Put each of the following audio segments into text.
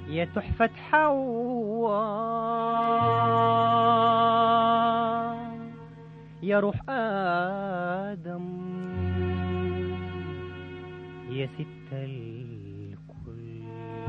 يا تحفة حواء يا روح آدم يا ست الكل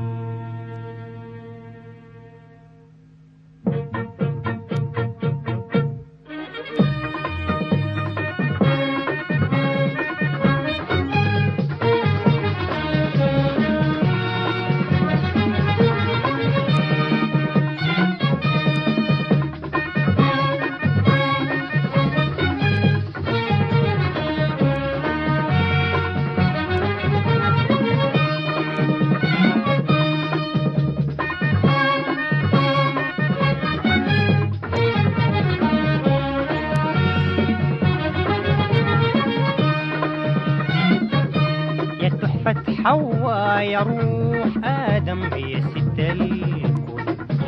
يا تحفة حواء يا روح آدم يا ست الكل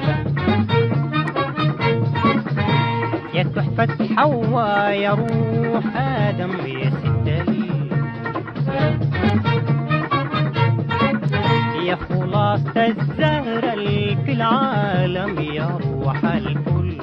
يا تحفة حواء يا روح آدم يا ست الكل يا خلاصة الزهرة اللي في العالم يا روح الكل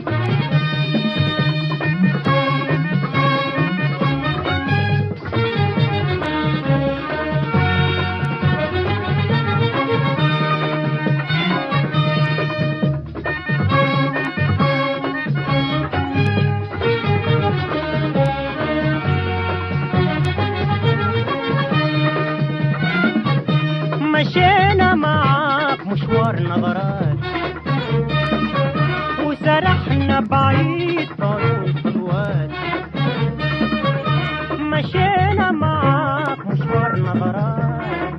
مشينا معاك مشوار نظرات وسرحنا بعيد في عيون خطوات مشينا معاك مشوار نظرات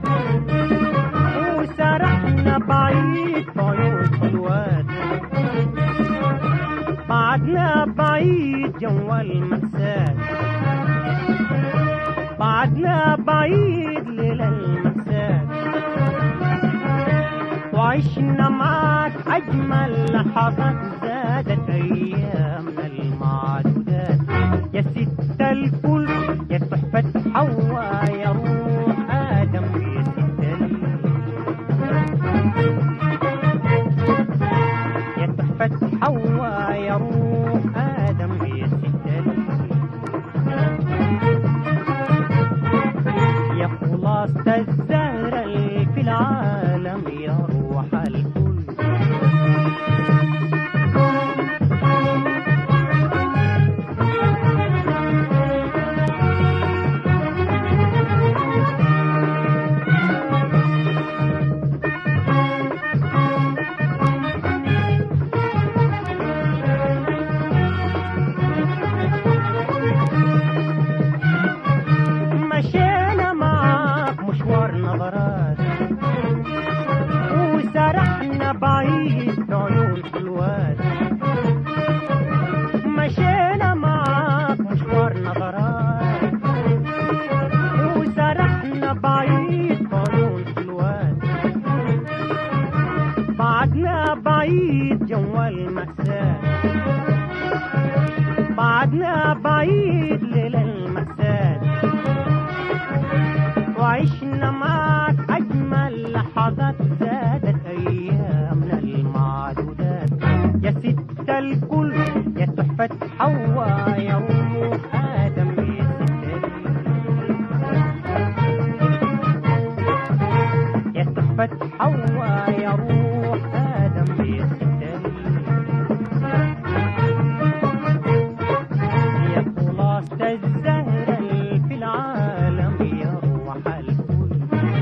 وسرحنا بعيد في عيون خطوات بعدنا بعيد جوا المأساة بعدنا بعيد ليلة المأساة وعشنا معاك أجمل لحظات زادت أيامنا المعدودات يا ست الكل يا تحفة حواء يا روح آدم يا ست يا تحفة حواء يا روح آدم يا ست يا خلاصة الزهرة اللي في العالم يا روح الكل مشينا معاك مشوار نظرات وسرحنا بعيد في عيون حلوات مشينا معاك مشوار نظرات وسرحنا بعيد في عيون حلوات بعدنا بعيد جوا المأساة بعدنا بعيد ليلة المأساة وعشنا معاك أجمل لحظات زادت أيامنا المعدودات يا ست الكل يا تحفة حواء يا روح آدم يا ست يا تحفة حواء يا روح آدم يا ست يا خلاصة الزهرة اللي في العالم يا روح الكل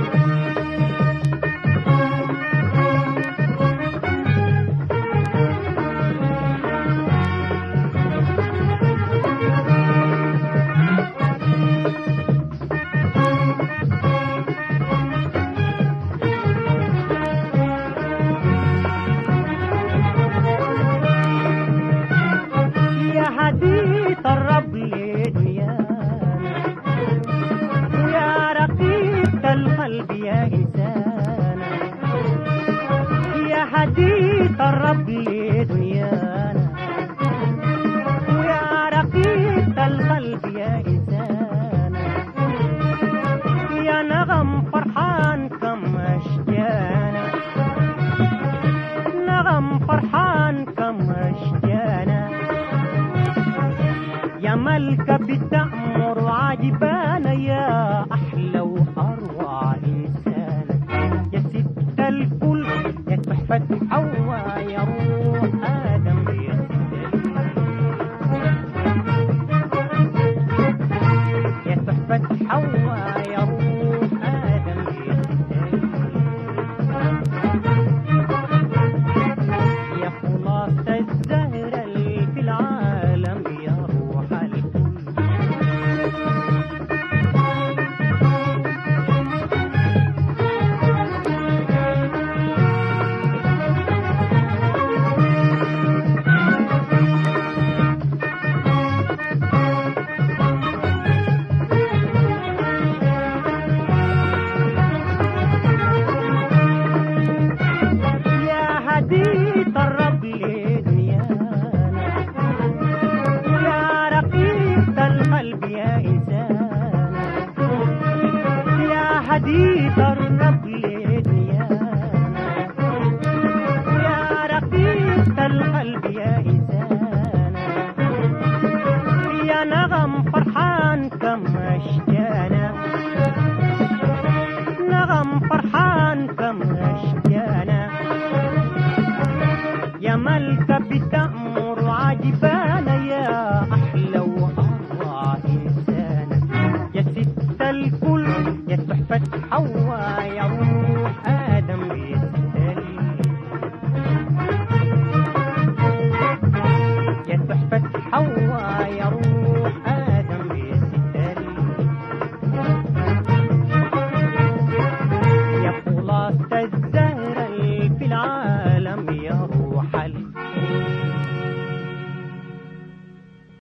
يا هدية الرب لدنيانا ويا رقيق القلب يا إنسانا يا هدية الرب لدنيانا ويا رقيق القلب يا إنسانا يا نغم فرحان كم أشجانا ملكة بتأمر عجبانة يا أحلى وأروع إنسانة يا ست الكل يا تحفة حواء يا روح آدم يا ست الكل يا تحفة حواء يا روح آدم يا ست الكل يا خلاصة الزهرة اللي في العالم يا روح الكل يا هديت الرب لدنيانا يا رقيق القلب يا إنسان يا هديت الرب لدنيانا يا رقيق القلب يا إنسان يا نغم فرحان كم أشجانا نغم فرحان كم أشجانا يا ملكة بتأمر عجبانة يا أحلى وأروع إنسانة يا ست الكل يا تحفة حواء يا روح آدم يا ست يا تحفة حواء يا روح آدم يا ست يا خلاصة الزهرة اللي في العالم يا روح الكل